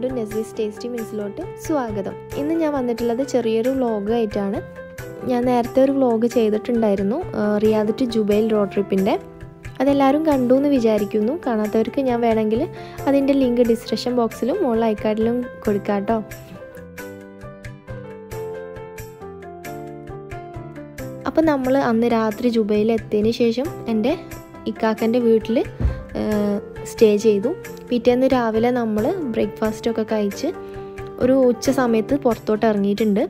വീണ്ടും നെസ്ലീസ് ടേസ്റ്റി മീൻസിലോട്ട് സ്വാഗതം ഇന്ന് ഞാൻ വന്നിട്ടുള്ളത് ചെറിയൊരു വ്ളോഗ് ആയിട്ടാണ് ഞാൻ നേരത്തെ ഒരു വ്ളോഗ് ചെയ്തിട്ടുണ്ടായിരുന്നു ആ, റിയാദ് ടു ജുബൈൽ റോഡ് ട്രിപ്പിൻ്റെ അതെല്ലാവരും കണ്ടു എന്ന് വിചാരിക്കുന്നു കാണാത്തവർക്ക് ഞാൻ വേണമെങ്കിൽ അതിൻ്റെ ലിങ്ക് ഡിസ്ക്രിപ്ഷൻ ബോക്സിലും മുകളിൽ ഐക്കാർഡിലും കൊടുക്കാം കേട്ടോ അപ്പം നമ്മൾ അന്ന് രാത്രി ജുബൈയിൽ എത്തിയതിന് ശേഷം എൻ്റെ ഇക്കാക്കൻ്റെ വീട്ടിൽ സ്റ്റേ ചെയ്തു പിറ്റേന്ന് രാവിലെ നമ്മൾ ബ്രേക്ക്ഫാസ്റ്റൊക്കെ കഴിച്ച് ഒരു ഉച്ച സമയത്ത് പുറത്തോട്ട് ഇറങ്ങിയിട്ടുണ്ട്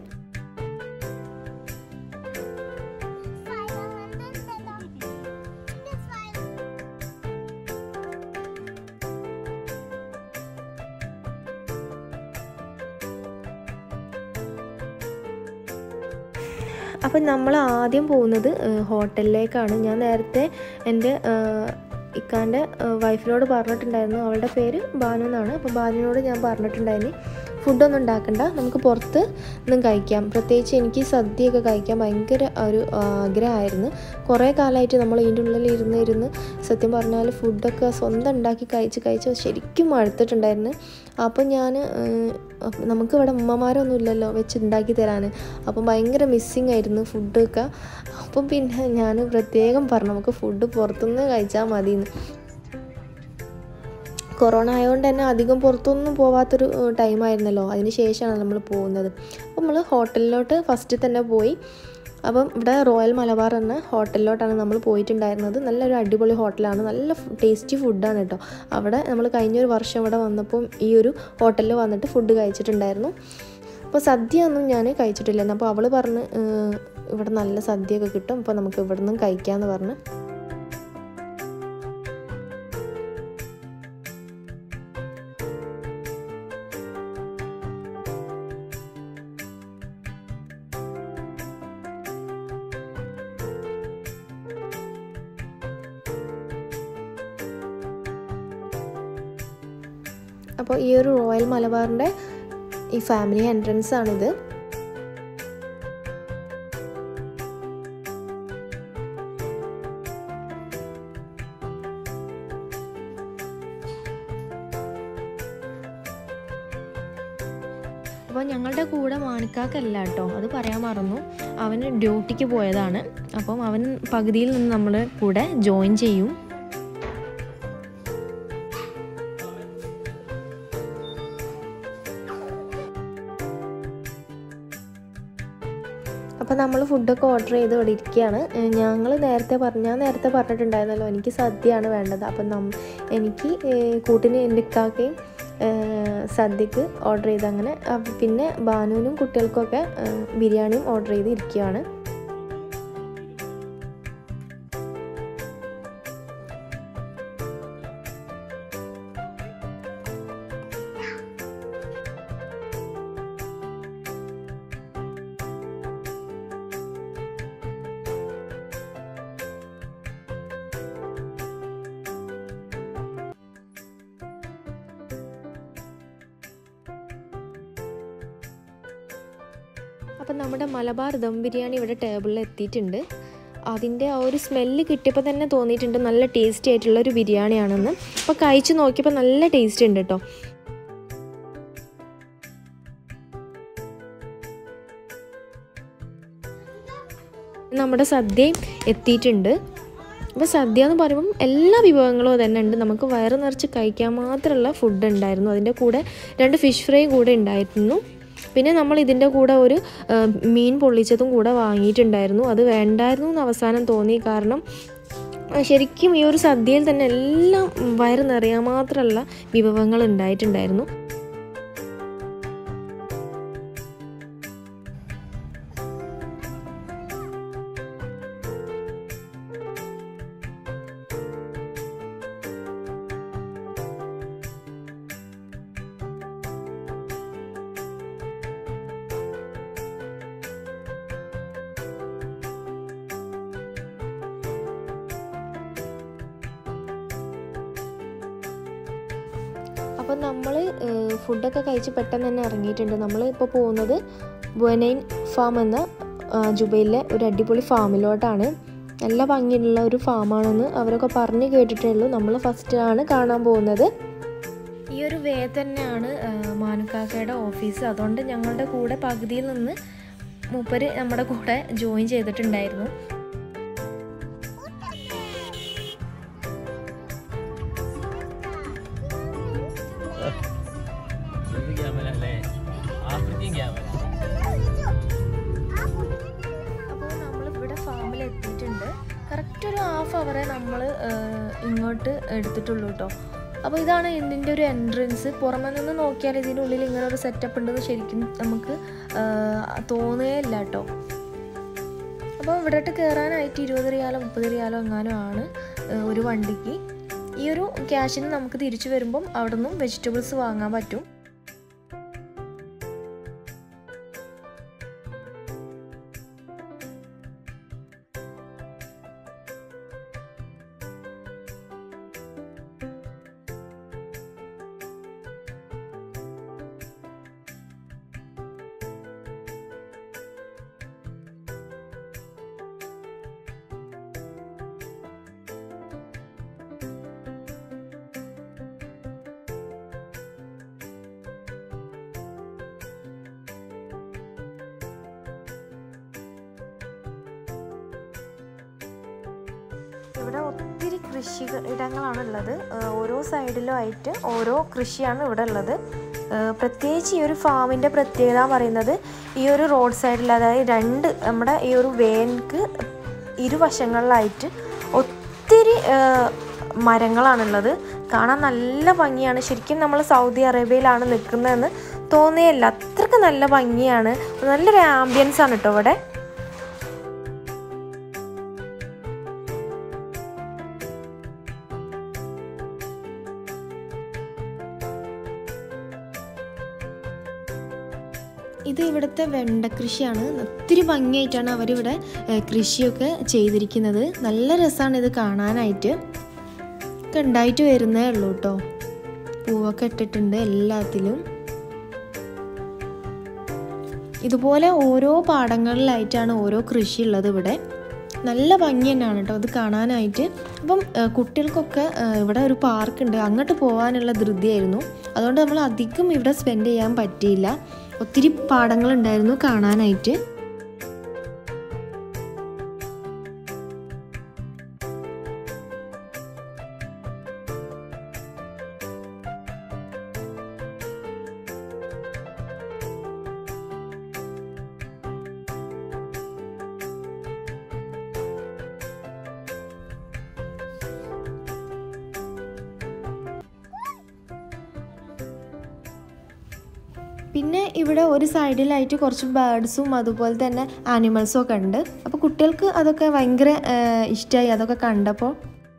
അപ്പം നമ്മൾ ആദ്യം പോകുന്നത് ഏഹ്, ഹോട്ടലിലേക്കാണ് ഞാൻ നേരത്തെ എൻ്റെ ഏഹ്, ഇക്കാൻ്റെ ഏഹ്, വൈഫിനോട് പറഞ്ഞിട്ടുണ്ടായിരുന്നു അവളുടെ പേര് ബാനു എന്നാണ് അപ്പോൾ ബാനുവിനോട് ഞാൻ പറഞ്ഞിട്ടുണ്ടായിരുന്നു ഫുഡൊന്നും ഉണ്ടാക്കണ്ട നമുക്ക് പുറത്ത് നിന്നും കഴിക്കാം പ്രത്യേകിച്ച് എനിക്ക് സദ്യയൊക്കെ കഴിക്കാൻ ഭയങ്കര ഒരു ആഗ്രഹമായിരുന്നു കുറേ കാലമായിട്ട് നമ്മൾ ഇതിൻ്റെ ഉള്ളിൽ ഇരുന്ന് ഇരുന്ന് സത്യം പറഞ്ഞാൽ ഫുഡൊക്കെ സ്വന്തം ഉണ്ടാക്കി കഴിച്ച് കഴിച്ച് ശരിക്കും മടുത്തിട്ടുണ്ടായിരുന്നു അപ്പോൾ ഞാൻ നമുക്ക് ഇവിടെ ഉമ്മമാരൊന്നും ഇല്ലല്ലോ വെച്ച് ഉണ്ടാക്കി തരാൻ അപ്പം ഭയങ്കര മിസ്സിങ് ആയിരുന്നു ഫുഡൊക്കെ അപ്പം പിന്നെ ഞാൻ പ്രത്യേകം പറഞ്ഞു നമുക്ക് ഫുഡ് പുറത്തുനിന്ന് കഴിച്ചാൽ മതിയെന്ന് കൊറോണ ആയതുകൊണ്ട് തന്നെ അധികം പുറത്തൊന്നും പോവാത്തൊരു ടൈമായിരുന്നല്ലോ അതിന് ശേഷമാണ് നമ്മൾ പോകുന്നത് അപ്പം നമ്മൾ ഹോട്ടലിലോട്ട് ഫസ്റ്റ് തന്നെ പോയി അപ്പം ഇവിടെ റോയൽ മലബാർ എന്ന ഹോട്ടലിലോട്ടാണ് നമ്മൾ പോയിട്ടുണ്ടായിരുന്നത് നല്ലൊരു അടിപൊളി ഹോട്ടലാണ് നല്ല ടേസ്റ്റി ഫുഡാണ് കേട്ടോ അവിടെ നമ്മൾ കഴിഞ്ഞൊരു വർഷം ഇവിടെ വന്നപ്പം ഈ ഒരു ഹോട്ടലിൽ വന്നിട്ട് ഫുഡ് കഴിച്ചിട്ടുണ്ടായിരുന്നു അപ്പോൾ സദ്യ ഒന്നും ഞാൻ കഴിച്ചിട്ടില്ലായിരുന്നു അപ്പോൾ അവൾ പറഞ്ഞ് "ഏഹ്, ഇവിടെ നല്ല സദ്യയൊക്കെ കിട്ടും അപ്പോൾ നമുക്ക് ഇവിടെ നിന്നും കഴിക്കാമെന്ന് പറഞ്ഞ് അപ്പോൾ ഈ ഒരു റോയൽ മലബാറിൻ്റെ ഈ ഫാമിലി എൻട്രൻസ് ആണിത് അപ്പോൾ ഞങ്ങളുടെ കൂടെ മാണിക്കാക്കല്ല കേട്ടോ അത് പറയാൻ മറന്നു അവന് ഡ്യൂട്ടിക്ക് പോയതാണ് അപ്പം അവൻ പകുതിയിൽ നിന്ന് നമ്മൾ കൂടെ ജോയിൻ ചെയ്യും അപ്പോൾ നമ്മൾ ഫുഡൊക്കെ ഓർഡർ ചെയ്ത് ഇവിടെ ഇരിക്കുകയാണ് ഞങ്ങൾ നേരത്തെ പറഞ്ഞ ഞാൻ നേരത്തെ പറഞ്ഞിട്ടുണ്ടായിരുന്നല്ലോ എനിക്ക് സദ്യയാണ് വേണ്ടത് അപ്പം നം എനിക്ക് ഏഹ്, കൂട്ടിന് എൻ്റെ ഇക്കാക്കയും ഏഹ്, സദ്യക്ക് ഓർഡർ ചെയ്ത് അങ്ങനെ അപ്പൊ പിന്നെ ബാനുവിനും കുട്ടികൾക്കൊക്കെ ഏഹ്, ബിരിയാണിയും ഓർഡർ ചെയ്ത് ഇരിക്കുകയാണ് അപ്പം നമ്മുടെ മലബാർ ദം ബിരിയാണി ഇവിടെ ടേബിളിൽ എത്തിയിട്ടുണ്ട് അതിൻ്റെ ആ ഒരു സ്മെല്ല് കിട്ടിയപ്പോൾ തന്നെ തോന്നിയിട്ടുണ്ട് നല്ല ടേസ്റ്റി ആയിട്ടുള്ള ഒരു ബിരിയാണിയാണെന്ന് അപ്പോൾ കഴിച്ച് നോക്കിയപ്പോൾ നല്ല ടേസ്റ്റ് ഉണ്ട് കേട്ടോ നമ്മുടെ സദ്യയും എത്തിയിട്ടുണ്ട് അപ്പോൾ സദ്യ എന്ന് പറയുമ്പം എല്ലാ വിഭവങ്ങളും തന്നെ ഉണ്ട് നമുക്ക് വയറ് നിറച്ച് കഴിക്കാൻ മാത്രമുള്ള ഫുഡ് ഉണ്ടായിരുന്നു അതിൻ്റെ കൂടെ രണ്ട് ഫിഷ് ഫ്രൈ കൂടെ ഉണ്ടായിരുന്നു പിന്നെ നമ്മൾ ഇതിൻ്റെ കൂടെ ഒരു ആ, മീൻ പൊള്ളിച്ചതും കൂടെ വാങ്ങിയിട്ടുണ്ടായിരുന്നു അത് വേണ്ടായിരുന്നു എന്ന് അവസാനം തോന്നി കാരണം ആ, ശരിക്കും ഈ ഒരു സദ്യയിൽ തന്നെ എല്ലാം വയറ് നിറയാൻ മാത്രമുള്ള വിഭവങ്ങൾ ഉണ്ടായിട്ടുണ്ടായിരുന്നു അപ്പോൾ നമ്മൾ ഫുഡൊക്കെ കഴിച്ച് പെട്ടെന്ന് തന്നെ ഇറങ്ങിയിട്ടുണ്ട് നമ്മൾ ഇപ്പോൾ പോകുന്നത് ബുവനൈൻ ഫാം എന്ന ആ, ജുബൈലിലെ ഒരു അടിപൊളി ഫാമിലോട്ടാണ് നല്ല ഭംഗിയുള്ള ഒരു ഫാമാണെന്ന് അവരൊക്കെ പറഞ്ഞ് കേട്ടിട്ടേ ഉള്ളൂ നമ്മൾ ഫസ്റ്റാണ് കാണാൻ പോകുന്നത് ഈ ഒരു വേ തന്നെയാണ് മാനുക്കാക്കയുടെ ഓഫീസ് അതുകൊണ്ട് ഞങ്ങളുടെ കൂടെ പകുതിയിൽ നിന്ന് മൂപ്പര് നമ്മുടെ കൂടെ ജോയിൻ ചെയ്തിട്ടുണ്ടായിരുന്നു ഇത് ക്യാമറ അല്ലേ ആഫ്രിക്കൻ ക്യാമറ അപ്പോൾ നമ്മൾ ഇവിടെ ഫാമിൽ എത്തിയിട്ടുണ്ട് കറക്റ്റ് ഒരു ഹാഫ് അവറെ നമ്മൾ ഇങ്ങോട്ട് എടുത്തിട്ടുള്ളൂ കേട്ടോ അപ്പോൾ ഇതാണ് ഇതിൻ്റെ ഒരു എൻട്രൻസ് പുറമെ നിന്ന് നോക്കിയാൽ ഇതിൻ്റെ ഉള്ളിൽ ഇങ്ങനെ ഒരു സെറ്റപ്പ് ഉണ്ടെന്ന് ശരിക്കും നമുക്ക് തോന്നുകയില്ല കേട്ടോ അപ്പോൾ ഇവിടോട്ട് കയറാനായിട്ട് ഇരുപത് റിയാലോ മുപ്പത് റിയാലോ എങ്ങാനും ആണ് ഏഹ്, ഒരു വണ്ടിക്ക് ഈ ഒരു ക്യാഷിന് നമുക്ക് തിരിച്ചു വരുമ്പം അവിടെ നിന്നും വെജിറ്റബിൾസ് വാങ്ങാൻ പറ്റും ഇവിടെ ഒത്തിരി കൃഷി ഇടങ്ങളാണ് ഉള്ളത് ഏഹ് ഓരോ സൈഡിലും ആയിട്ട് ഓരോ കൃഷിയാണ് ഇവിടെ ഉള്ളത് ഏഹ് പ്രത്യേകിച്ച് ഈ ഒരു ഫാമിൻ്റെ പ്രത്യേകത എന്ന് പറയുന്നത് ഈ ഒരു റോഡ് സൈഡിൽ അതായത് രണ്ട് നമ്മുടെ ഈ ഒരു വേൻക്ക് ഇരുവശങ്ങളിലായിട്ട് ഒത്തിരി ഏഹ് മരങ്ങളാണുള്ളത് കാണാൻ നല്ല ഭംഗിയാണ് ശരിക്കും നമ്മൾ സൗദി അറേബ്യയിലാണ് നിൽക്കുന്നതെന്ന് തോന്നിയല്ല അത്രയ്ക്ക് നല്ല ഭംഗിയാണ് നല്ലൊരു ആംബിയൻസ് ആണ് കേട്ടോ ഇവിടെ ഇത് ഇവിടുത്തെ വെണ്ട കൃഷിയാണ് ഒത്തിരി ഭംഗിയായിട്ടാണ് അവരിവിടെ ഏഹ്, കൃഷിയൊക്കെ ചെയ്തിരിക്കുന്നത് നല്ല രസമാണ് ഇത് കാണാനായിട്ട് ഒക്കെ ഉണ്ടായിട്ട് വരുന്നേ ഉള്ളൂ കേട്ടോ പൂവൊക്കെ ഇട്ടിട്ടുണ്ട് എല്ലാത്തിലും ഇതുപോലെ ഓരോ പാടങ്ങളിലായിട്ടാണ് ഓരോ കൃഷി ഉള്ളത് ഇവിടെ നല്ല ഭംഗി തന്നെയാണ് കേട്ടോ ഇത് കാണാനായിട്ട് അപ്പം ഏഹ്, കുട്ടികൾക്കൊക്കെ ഏഹ്, ഇവിടെ ഒരു പാർക്ക് ഉണ്ട് അങ്ങോട്ട് പോകാനുള്ള ധൃതിയായിരുന്നു അതുകൊണ്ട് നമ്മൾ അധികം ഇവിടെ സ്പെൻഡ് ചെയ്യാൻ പറ്റിയില്ല ഒത്തിരി പാടങ്ങളുണ്ടായിരുന്നു കാണാനായിട്ട് പിന്നെ ഇവിടെ ഒരു സൈഡിലായിട്ട് കുറച്ച് ബേർഡ്സും അതുപോലെ തന്നെ ആനിമൽസും ഒക്കെ ഉണ്ട് അപ്പോൾ കുട്ടികൾക്ക് അതൊക്കെ ഭയങ്കര ഇഷ്ടമായി അതൊക്കെ കണ്ടപ്പോൾ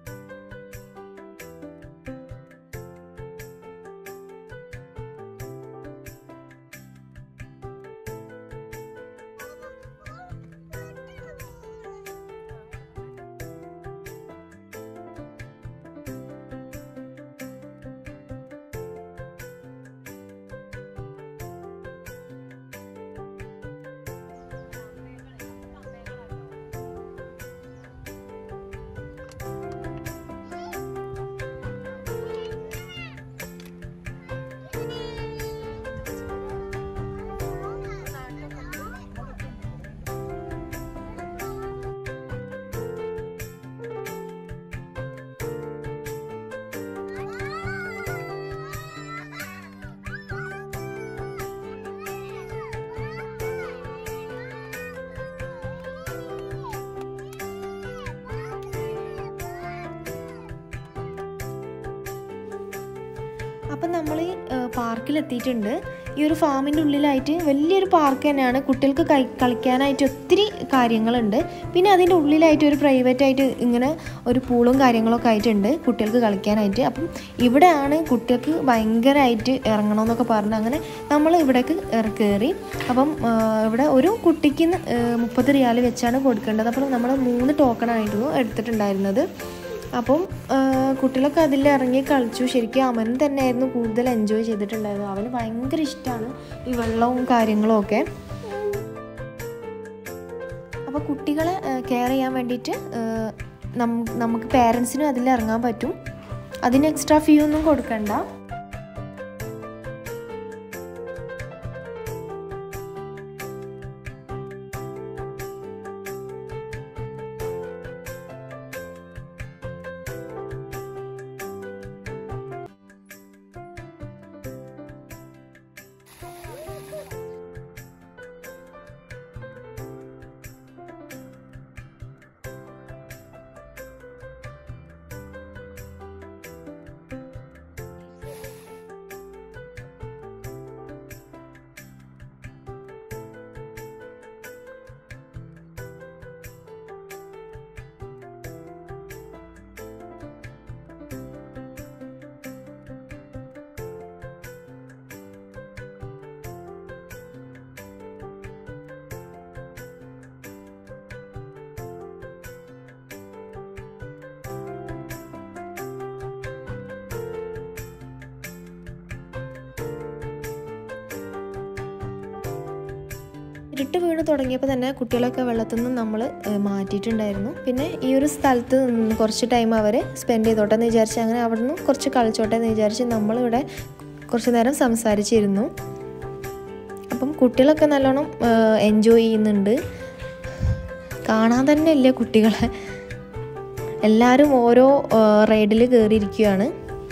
അപ്പം നമ്മൾ ഈ പാർക്കിൽ എത്തിയിട്ടുണ്ട് ഈ ഒരു ഫാമിൻ്റെ ഉള്ളിലായിട്ട് വലിയൊരു പാർക്ക് തന്നെയാണ് കുട്ടികൾക്ക് കൈ കളിക്കാനായിട്ട് ഒത്തിരി കാര്യങ്ങളുണ്ട് പിന്നെ അതിൻ്റെ ഉള്ളിലായിട്ട് ഒരു പ്രൈവറ്റ് ആയിട്ട് ഇങ്ങനെ ഒരു പൂളും കാര്യങ്ങളൊക്കെ ആയിട്ടുണ്ട് കുട്ടികൾക്ക് കളിക്കാനായിട്ട് അപ്പം ഇവിടെയാണ് കുട്ടികൾക്ക് ഭയങ്കരമായിട്ട് ഇറങ്ങണമെന്നൊക്കെ പറഞ്ഞ് അങ്ങനെ നമ്മൾ ഇവിടേക്ക് ഇറ- കയറി അപ്പം ആ, ഇവിടെ ഒരു കുട്ടിക്ക് മുപ്പത് റിയാൽ വെച്ചാണ് കൊടുക്കേണ്ടത് അപ്പം നമ്മൾ മൂന്ന് ടോക്കണായിരുന്നു എടുത്തിട്ടുണ്ടായിരുന്നത് അപ്പം ആ, കുട്ടികളൊക്കെ അതിൽ ഇറങ്ങി കളിച്ചു ശരിക്കും അവൻ തന്നെയായിരുന്നു കൂടുതൽ എൻജോയ് ചെയ്തിട്ടുണ്ടായിരുന്നത് അവന് ഭയങ്കര ഇഷ്ടമാണ് ഈ വെള്ളവും കാര്യങ്ങളും ഒക്കെ അപ്പോൾ കുട്ടികളെ കെയർ ചെയ്യാൻ വേണ്ടിയിട്ട് ആ, നം- നമുക്ക് പേരൻസിനും അതിൽ ഇറങ്ങാൻ പറ്റും അതിന് എക്സ്ട്രാ ഫീ ഒന്നും കൊടുക്കണ്ട ഇരുട്ട് വീണ് തുടങ്ങിയപ്പോൾ തന്നെ കുട്ടികളൊക്കെ വെള്ളത്തിൽ നിന്ന് നമ്മൾ മാറ്റിയിട്ടുണ്ടായിരുന്നു പിന്നെ ഈ ഒരു സ്ഥലത്ത് നിന്ന് കുറച്ച് ടൈം അവർ സ്പെൻഡ് ചെയ്തോട്ടെ എന്ന് വിചാരിച്ച് അങ്ങനെ അവിടെ നിന്ന് കുറച്ച് കളിച്ചോട്ടെ എന്ന് വിചാരിച്ച് നമ്മളിവിടെ കുറച്ച് നേരം സംസാരിച്ചിരുന്നു അപ്പം കുട്ടികളൊക്കെ നല്ലോണം എൻജോയ് ചെയ്യുന്നുണ്ട് കാണാൻ തന്നെ ഇല്ല കുട്ടികളെ എല്ലാവരും ഓരോ റൈഡിൽ കയറിയിരിക്കുകയാണ്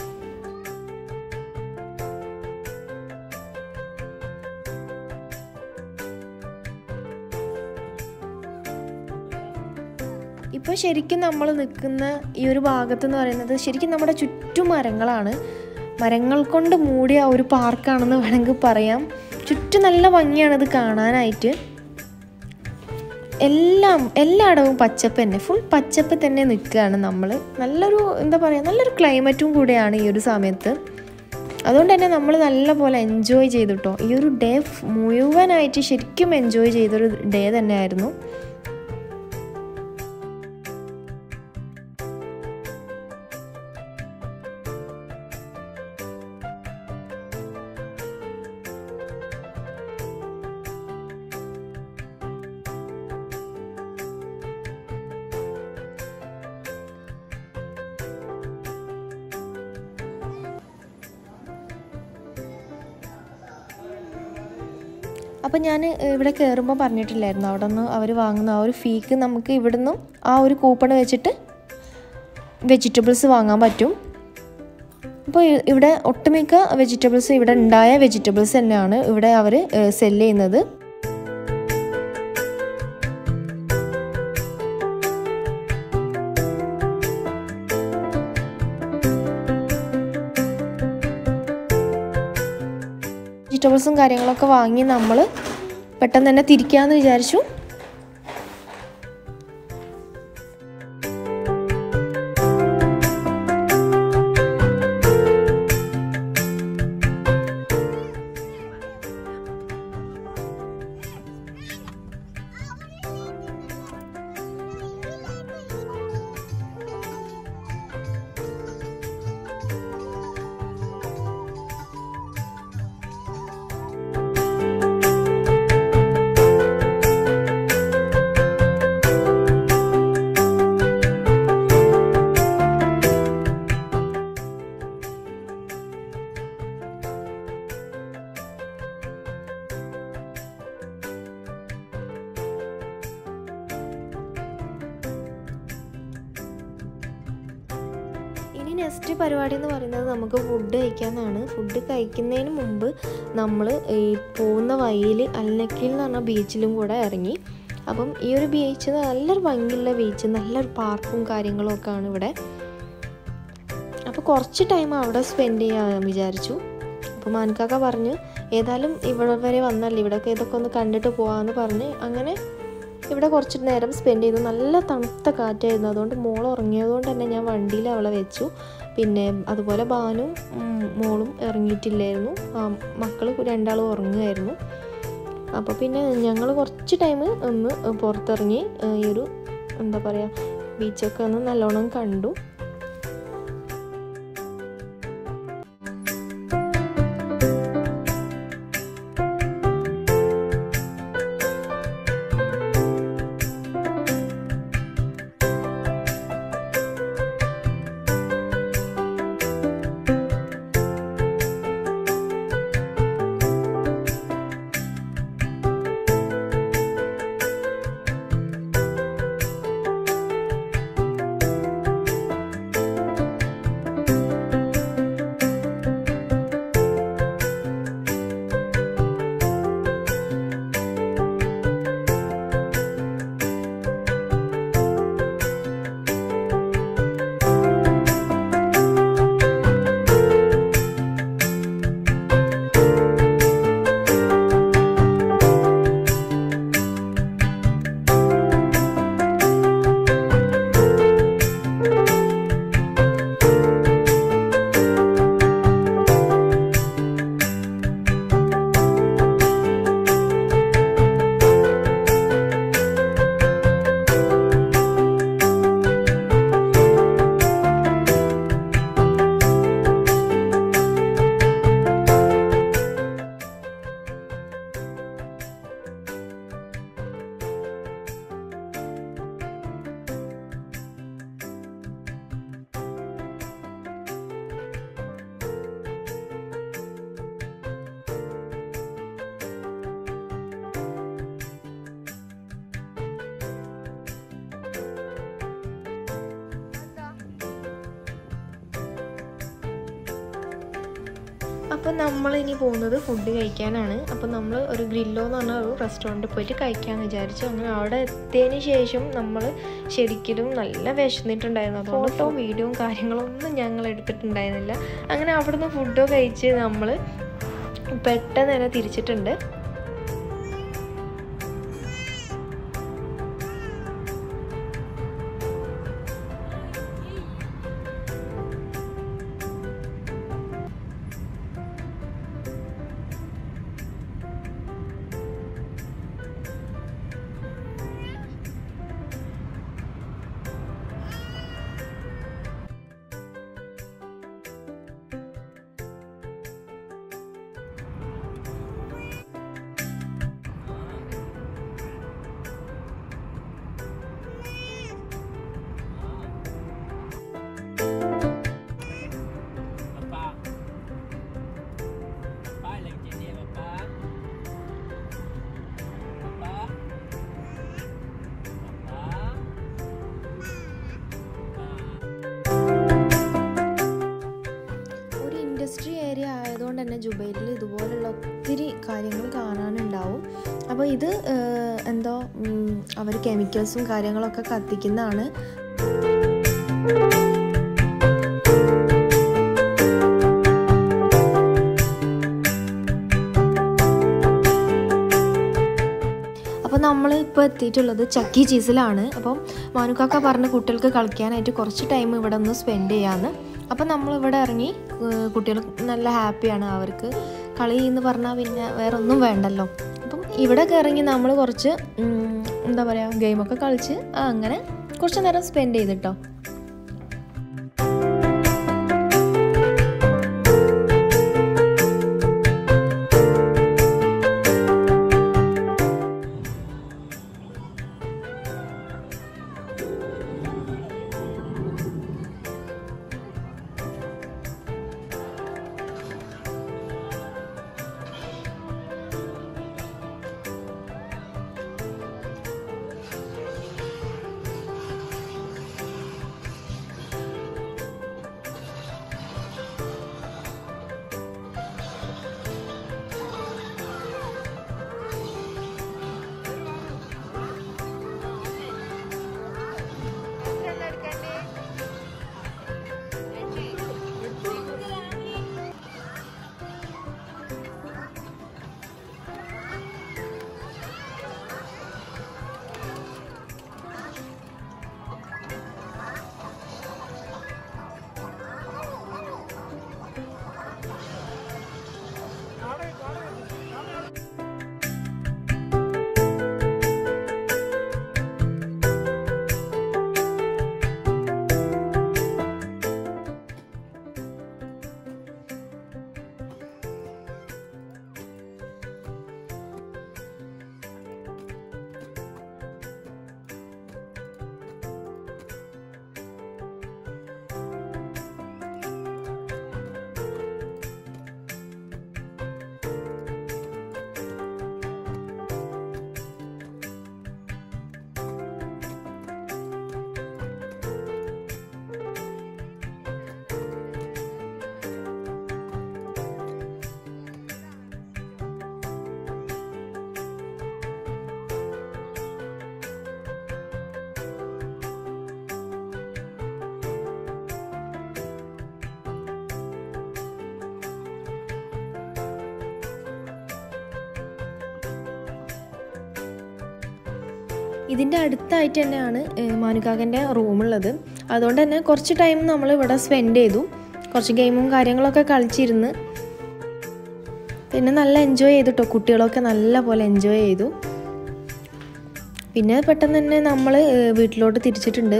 ഇപ്പോൾ ശരിക്കും നമ്മൾ നിൽക്കുന്ന ഈ ഒരു ഭാഗത്ത് എന്ന് പറയുന്നത് ശരിക്കും നമ്മുടെ ചുറ്റും മരങ്ങളാണ് മരങ്ങൾ കൊണ്ട് മൂടിയ ഒരു പാർക്കാണെന്ന് വേണമെങ്കിൽ പറയാം ചുറ്റും നല്ല ഭംഗിയാണ് ഇത് കാണാനായിട്ട് എല്ലാം എല്ലായിടവും പച്ചപ്പ് തന്നെ ഫുൾ പച്ചപ്പ് തന്നെ നിൽക്കുകയാണ് നമ്മൾ നല്ലൊരു എന്താ പറയുക നല്ലൊരു ക്ലൈമറ്റും കൂടെയാണ് ഈ ഒരു സമയത്ത് അതുകൊണ്ട് തന്നെ നമ്മൾ നല്ലപോലെ എൻജോയ് ചെയ്തിട്ടോ ഈ ഒരു ഡേ മുഴുവനായിട്ട് ശരിക്കും എൻജോയ് ചെയ്തൊരു ഡേ തന്നെയായിരുന്നു അപ്പം ഞാൻ ഇവിടെ കയറുമ്പോൾ പറഞ്ഞിട്ടില്ലായിരുന്നു അവിടെ നിന്ന് അവർ വാങ്ങുന്ന ആ ഒരു ഫീക്ക് നമുക്ക് ഇവിടുന്ന് ആ ഒരു കൂപ്പൺ വെച്ചിട്ട് വെജിറ്റബിൾസ് വാങ്ങാൻ പറ്റും അപ്പോൾ ഇവിടെ ഒട്ടുമിക്ക വെജിറ്റബിൾസ് ഇവിടെ ഉണ്ടായ വെജിറ്റബിൾസ് തന്നെയാണ് ഇവിടെ അവർ സെല് ചെയ്യുന്നത് വെജിറ്റബിൾസും കാര്യങ്ങളൊക്കെ വാങ്ങി നമ്മൾ പെട്ടെന്ന് തന്നെ തിരിക്കാമെന്ന് വിചാരിച്ചു ഇനി നെക്സ്റ്റ് പരിപാടി എന്ന് പറയുന്നത് നമുക്ക് ഫുഡ് കഴിക്കാമെന്നാണ് ഫുഡ് കഴിക്കുന്നതിന് മുമ്പ് നമ്മൾ ഈ പോകുന്ന വഴിയിൽ അല്ലക്കിൽ എന്ന് പറഞ്ഞ ബീച്ചിലും കൂടെ ഇറങ്ങി അപ്പം ഈ ഒരു ബീച്ച് നല്ലൊരു ഭംഗിയുള്ള ബീച്ച് നല്ലൊരു പാർക്കും കാര്യങ്ങളും ഒക്കെ ആണ് ഇവിടെ അപ്പോൾ കുറച്ച് ടൈം അവിടെ സ്പെൻഡ് ചെയ്യാൻ വിചാരിച്ചു അപ്പോൾ മാൻകാക്ക പറഞ്ഞു ഏതായാലും ഇവിടെ വരെ വന്നല്ലേ ഇവിടെയൊക്കെ ഇതൊക്കെ ഒന്ന് കണ്ടിട്ട് പോകാമെന്ന് പറഞ്ഞ് അങ്ങനെ ഇവിടെ കുറച്ച് നേരം സ്പെൻഡ് ചെയ്തു നല്ല തണുത്ത കാറ്റായിരുന്നു അതുകൊണ്ട് മോൾ ഉറങ്ങിയതുകൊണ്ട് തന്നെ ഞാൻ വണ്ടിയിൽ അവളെ വെച്ചു പിന്നെ അതുപോലെ ബാനും ഉം, മോളും ഇറങ്ങിയിട്ടില്ലായിരുന്നു ആ മക്കൾ രണ്ടാളും ഉറങ്ങുമായിരുന്നു അപ്പോൾ പിന്നെ ഞങ്ങൾ കുറച്ച് ടൈം ഒന്ന് പുറത്തിറങ്ങി ഏഹ്, ഈ ഒരു എന്താ പറയുക ബീച്ചൊക്കെ ഒന്ന് നല്ലോണം കണ്ടു അപ്പോൾ നമ്മൾ ഇനി പോകുന്നത് ഫുഡ് കഴിക്കാനാണ് അപ്പോൾ നമ്മൾ ഒരു ഗ്രില്ലോ എന്ന് പറഞ്ഞ ഒരു റെസ്റ്റോറൻറ്റിൽ പോയിട്ട് കഴിക്കാമെന്ന് വിചാരിച്ചു അങ്ങനെ അവിടെ എത്തിയതിന് ശേഷം നമ്മൾ ശരിക്കും നല്ല വിശന്നിട്ടുണ്ടായിരുന്നു ഫോട്ടോയും വീഡിയോയും കാര്യങ്ങളൊന്നും ഞങ്ങൾ എടുത്തിട്ടുണ്ടായിരുന്നില്ല അങ്ങനെ അവിടുന്ന് ഫുഡോ കഴിച്ച് നമ്മൾ പെട്ടെന്ന് തന്നെ തിരിച്ചിട്ടുണ്ട് Papa. Papa là chị nè papa. Papa. Papa. ഒരു ഇൻഡസ്ട്രി ഏരിയ ആയതുകൊണ്ട് തന്നെ ജുബൈലിൽ ഇതുപോലുള്ള ഒത്തിരി കാര്യങ്ങൾ കാണാനുണ്ടാവും അപ്പോൾ ഇത് ഏഹ്, എന്തോ അവർ കെമിക്കൽസും കാര്യങ്ങളൊക്കെ കത്തിക്കുന്നതാണ് അപ്പോൾ നമ്മൾ ഇപ്പോൾ എത്തിയിട്ടുള്ളത് ചക്കി ചീസിലാണ് അപ്പം മാനുക്കാക്ക പറഞ്ഞ കുട്ടികൾക്ക് കളിക്കാനായിട്ട് കുറച്ച് ടൈം ഇവിടെ ഒന്ന് സ്പെൻഡ് ചെയ്യാമെന്ന് അപ്പം നമ്മൾ ഇവിടെ ഇറങ്ങി ഏഹ് കുട്ടികൾ നല്ല ഹാപ്പിയാണ് അവർക്ക് കളി എന്ന് പറഞ്ഞാൽ പിന്നെ വേറെ ഒന്നും വേണ്ടല്ലോ അപ്പം ഇവിടെയൊക്കെ ഇറങ്ങി നമ്മൾ കുറച്ച് ഉം, എന്താ പറയുക ഗെയിമൊക്കെ കളിച്ച് ആ, അങ്ങനെ കുറച്ച് നേരം സ്പെൻഡ് ചെയ്തിട്ടോ ഇതിൻ്റെ അടുത്തായിട്ട് തന്നെയാണ് മാനുക്കാക്കൻ്റെ റൂമുള്ളത് അതുകൊണ്ട് തന്നെ കുറച്ച് ടൈം നമ്മൾ ഇവിടെ സ്പെൻഡ് ചെയ്തു കുറച്ച് ഗെയിമും കാര്യങ്ങളൊക്കെ കളിച്ചിരുന്ന് പിന്നെ നല്ല എൻജോയ് ചെയ്തു കേട്ടോ കുട്ടികളൊക്കെ നല്ല പോലെ എൻജോയ് ചെയ്തു പിന്നെ പെട്ടെന്ന് തന്നെ നമ്മൾ വീട്ടിലോട്ട് തിരിച്ചിട്ടുണ്ട്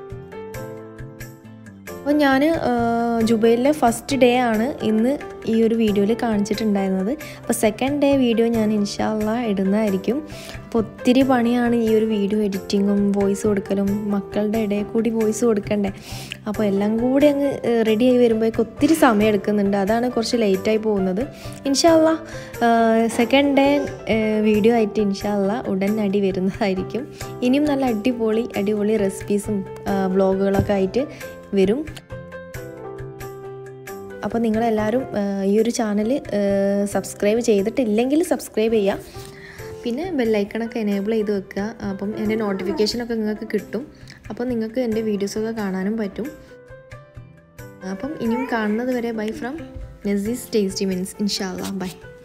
അപ്പോൾ ഞാൻ ജുബൈലിലെ ഫസ്റ്റ് ഡേ ആണ് ഇന്ന് ഈ ഒരു വീഡിയോയിൽ കാണിച്ചിട്ടുണ്ടായിരുന്നത് അപ്പോൾ സെക്കൻഡ് ഡേ വീഡിയോ ഞാൻ ഇൻഷാല്ല ഇടുന്നതായിരിക്കും അപ്പോൾ ഒത്തിരി പണിയാണ് ഈ ഒരു വീഡിയോ എഡിറ്റിങ്ങും വോയിസ് കൊടുക്കലും മക്കളുടെ ഇടയിൽ കൂടി വോയിസ് കൊടുക്കണ്ടേ അപ്പോൾ എല്ലാം കൂടി അങ്ങ് റെഡി ആയി വരുമ്പോഴേക്ക് ഒത്തിരി സമയം എടുക്കുന്നുണ്ട് അതാണ് കുറച്ച് ലേറ്റായി പോകുന്നത് ഇൻഷാല്ല സെക്കൻഡ് ഡേ വീഡിയോ ആയിട്ട് ഇൻഷാല്ല ഉടനടി വരുന്നതായിരിക്കും ഇനിയും നല്ല അടിപൊളി അടിപൊളി റെസിപ്പീസും വ്ളോഗുകളൊക്കെ ആയിട്ട് വരും അപ്പോൾ നിങ്ങളെല്ലാവരും ആ, ഈ ഒരു ചാനൽ സബ്സ്ക്രൈബ് ചെയ്തിട്ടില്ലെങ്കിൽ സബ്സ്ക്രൈബ് ചെയ്യാം പിന്നെ ബെല്ലൈക്കണൊക്കെ എനേബിൾ ചെയ്ത് വെക്കുക അപ്പം എൻ്റെ നോട്ടിഫിക്കേഷനൊക്കെ നിങ്ങൾക്ക് കിട്ടും അപ്പോൾ നിങ്ങൾക്ക് എൻ്റെ വീഡിയോസൊക്കെ കാണാനും പറ്റും അപ്പം ഇനിയും കാണുന്നത് വരെ ബൈ ഫ്രം നസീസ് ടേസ്റ്റി മീൻസ് ഇൻഷാല്ല ബൈ